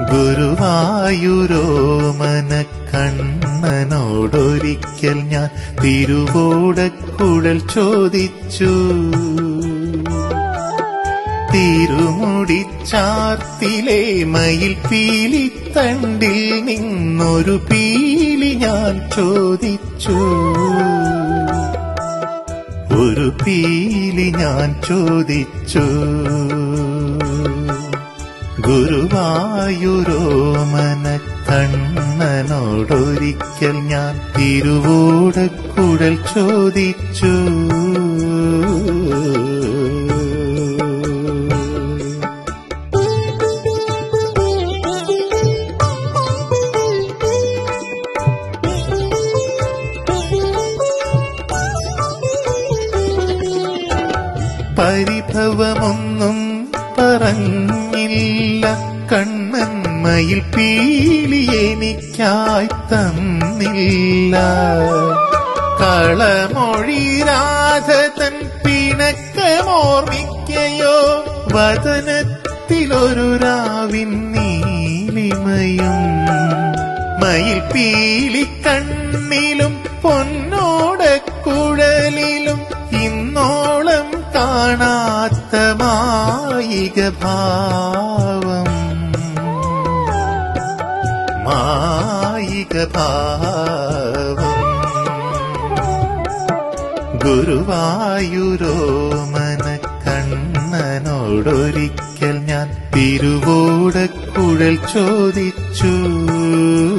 ഗുരുവായൂരോമന കണ്ണനോടൊരിക്കൽ ഞാൻ തിരുവോടക്കുഴൽ ചോദിച്ചു തിരുമുടിച്ചാർത്തിലെ മയിൽ പീലിത്തണ്ടിൽ നിന്നൊരു പീലി ഞാൻ ചോദിച്ചു ഒരു പീലി ഞാൻ ചോദിച്ചു ഗുരുവായൂരോമന കണ്ണനോടൊരിക്കൽ ഞാൻ തിരുവോടക്കുഴൽ ചോദിച്ചു പരിഭവമൊന്നും പറഞ്ഞില്ല കണ്ണൻ മയിൽ പീലി എനിക്കായി തന്നില്ല കളമൊഴി രാധതൻ പിണക്കമോർമ്മിക്കയോ വദനത്തിലൊരു രാവിൻ നീലിമയും മയിൽ പീലി കണ്ണിലും പൊന്നോടക്കുഴലിലും ഇന്നോളം കാണാത്ത മായിക ഭാവം മായിക ഭാവം ഗുരുവായൂരോമന കണ്ണനോടൊരിക്കൽ ഞാൻ തിരുവോടക്കുഴൽ ചോദിച്ചു